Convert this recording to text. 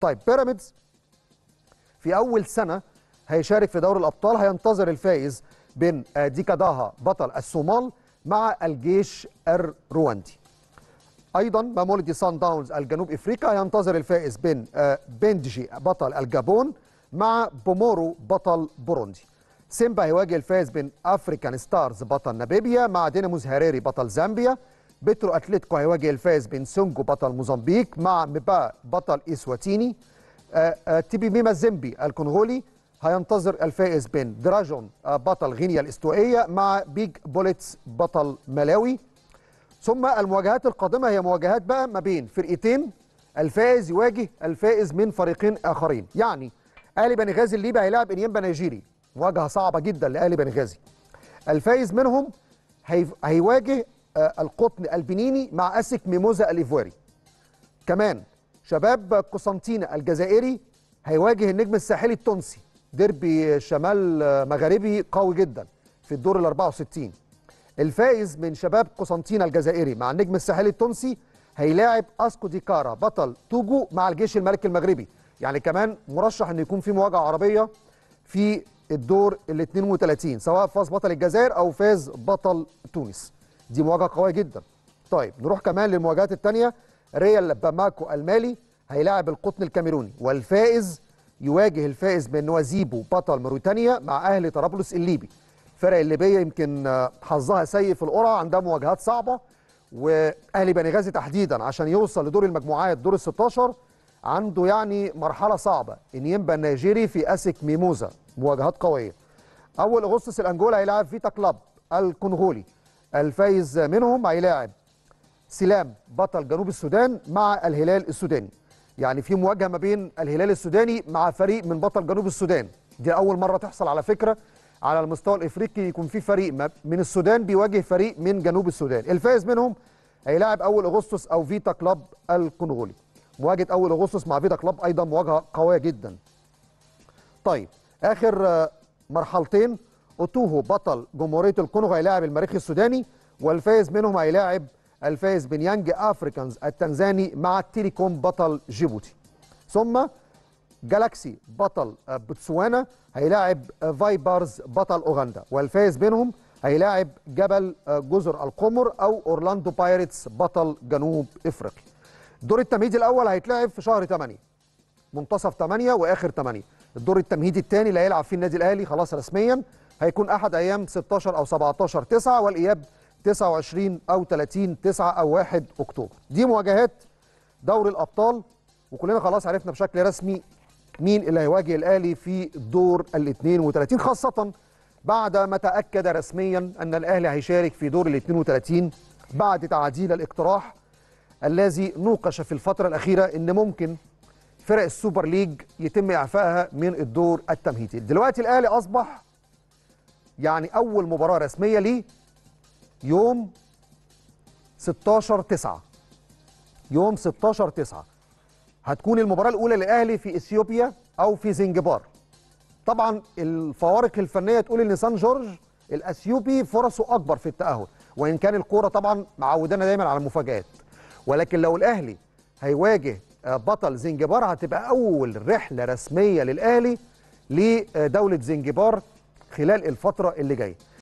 طيب بيراميدز في اول سنه هيشارك في دوري الابطال هينتظر الفائز بين آه، ديكاداها بطل الصومال مع الجيش الرواندي ايضا مامولدي سان داونز الجنوب افريقيا ينتظر الفائز بين آه، بندجي بطل الجابون مع بومورو بطل بوروندي سيمبا هيواجه الفائز بين افريكان ستارز بطل ناميبيا مع ديناموس هاريري بطل زامبيا بترو اتلتيكو هيواجه الفائز بين سونجو بطل موزمبيق مع ميبا بطل اسواتيني آه، آه، تيبي ميما زيمبي الكونغولي هينتظر الفائز بين دراجون آه، بطل غينيا الاستوائيه مع بيج بوليتس بطل ملاوي ثم المواجهات القادمه هي مواجهات بقى ما بين فرقتين الفائز يواجه الفائز من فريقين اخرين يعني اهلي بنغازي الليبي هيلاعب انيمبا نيجيري مواجهه صعبه جدا لاهلي بنغازي الفائز منهم هي... هيواجه آه، القطن البنيني مع اسك ميموزا الايفواري كمان شباب قسنطينة الجزائري هيواجه النجم الساحلي التونسي ديربي شمال آه، مغربي قوي جدا في الدور ال 64 الفائز من شباب قسنطينة الجزائري مع النجم الساحلي التونسي هيلاعب اسكو ديكارا بطل توجو مع الجيش الملكي المغربي يعني كمان مرشح انه يكون في مواجهه عربيه في الدور ال 32 سواء فاز بطل الجزائر او فاز بطل تونس دي مواجهه قويه جدا طيب نروح كمان للمواجهات الثانيه ريال باماكو المالي هيلاعب القطن الكاميروني والفائز يواجه الفائز من نوازيبو بطل موريتانيا مع اهلي طرابلس الليبي الفرق الليبيه يمكن آه، حظها سيء في القرعه عندها مواجهات صعبه واهلي بنغازي تحديدا عشان يوصل لدور المجموعات دور ال 16 عنده يعني مرحله صعبه انيمبا النيجيري في اسك ميموزا مواجهات قويه اول اغسطس الانجولا هيلاعب فيتا كلاب الكونغولي الفايز منهم هيلاعب سلام بطل جنوب السودان مع الهلال السوداني يعني في مواجهه ما بين الهلال السوداني مع فريق من بطل جنوب السودان دي اول مره تحصل على فكره على المستوى الافريقي يكون في فريق ما- من السودان بيواجه فريق من جنوب السودان الفائز منهم هيلاعب اول اغسطس او فيتا كلاب الكونغولي مواجهه اول اغسطس مع فيتا كلاب ايضا مواجهه قويه جدا طيب اخر آه، مرحلتين اوتوهو بطل جمهوريه الكونغو هيلاعب المريخ السوداني والفائز منهم هيلاعب الفائز بين يانج افريكانز التنزاني مع التيليكوم بطل جيبوتي ثم جالاكسي بطل آه، بوتسوانا هيلاعب آه، فايبرز بطل اوغندا والفائز بينهم هيلاعب جبل آه، جزر القمر او اورلاندو بايرتس بطل جنوب افريقيا الدور التمهيدي الاول هيتلعب في شهر 8 منتصف 8 واخر 8 الدور التمهيدي الثاني اللي هيلعب فيه النادي الاهلي خلاص رسميا هيكون احد ايام 16 او 17 9 والاياب 29 او 30 9 او 1 اكتوبر دي مواجهات دوري الابطال وكلنا خلاص عرفنا بشكل رسمي مين اللي هيواجه الاهلي في الدور ال 32 خاصه بعد ما تاكد رسميا ان الاهلي هيشارك في دور ال 32 بعد تعديل الاقتراح الذي نوقش في الفتره الاخيره ان ممكن فرق السوبر ليج يتم اعفائها من الدور التمهيدي دلوقتي الاهلي اصبح يعني اول مباراه رسميه ليه يوم 16 9 يوم 16 9 هتكون المباراه الاولى للاهلي في اثيوبيا او في زنجبار طبعا الفوارق الفنيه تقول ان سان جورج الاثيوبي فرصه اكبر في التاهل وان كان الكوره طبعا معودانا دايما على المفاجات ولكن لو الاهلي هيواجه آه، بطل زنجبار هتبقى اول رحله رسميه للاهلي لدوله زنجبار خلال الفتره اللي جايه